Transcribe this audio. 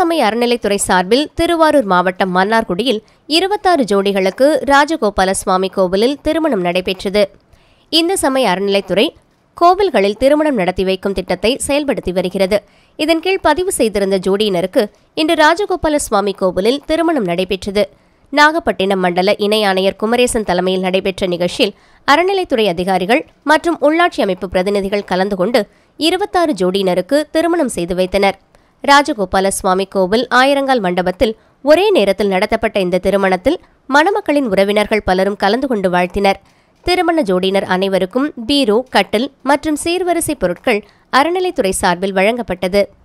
சமய அறநிலைத்துறை சார்பில் திருவாரூர் மாவட்டம் மன்னார்குடியில் இருபத்தாறு ஜோடிகளுக்கு ராஜகோபால சுவாமி கோவிலில் திருமணம் நடைபெற்றது இந்து சமய அறநிலைத்துறை கோவில்களில் திருமணம் நடத்தி வைக்கும் திட்டத்தை செயல்படுத்தி வருகிறது இதன் கீழ் பதிவு செய்திருந்த ஜோடியினருக்கு இன்று ராஜகோபால சுவாமி கோவிலில் திருமணம் நடைபெற்றது நாகப்பட்டினம் மண்டல இணை ஆணையர் குமரேசன் தலைமையில் நடைபெற்ற நிகழ்ச்சியில் அறநிலைத்துறை அதிகாரிகள் மற்றும் உள்ளாட்சி அமைப்பு பிரதிநிதிகள் கலந்து கொண்டு இருபத்தாறு ஜோடியினருக்கு திருமணம் செய்து வைத்தனர் ராஜகோபால சுவாமி கோவில் ஆயிரங்கால் மண்டபத்தில் ஒரே நேரத்தில் நடத்தப்பட்ட இந்த திருமணத்தில் மணமக்களின் உறவினர்கள் பலரும் கலந்து கொண்டு வாழ்த்தினர் திருமண ஜோடியினர் அனைவருக்கும் பீரோ கட்டில் மற்றும் சீர்வரிசை பொருட்கள் அறநிலைத்துறை சார்பில் வழங்கப்பட்டது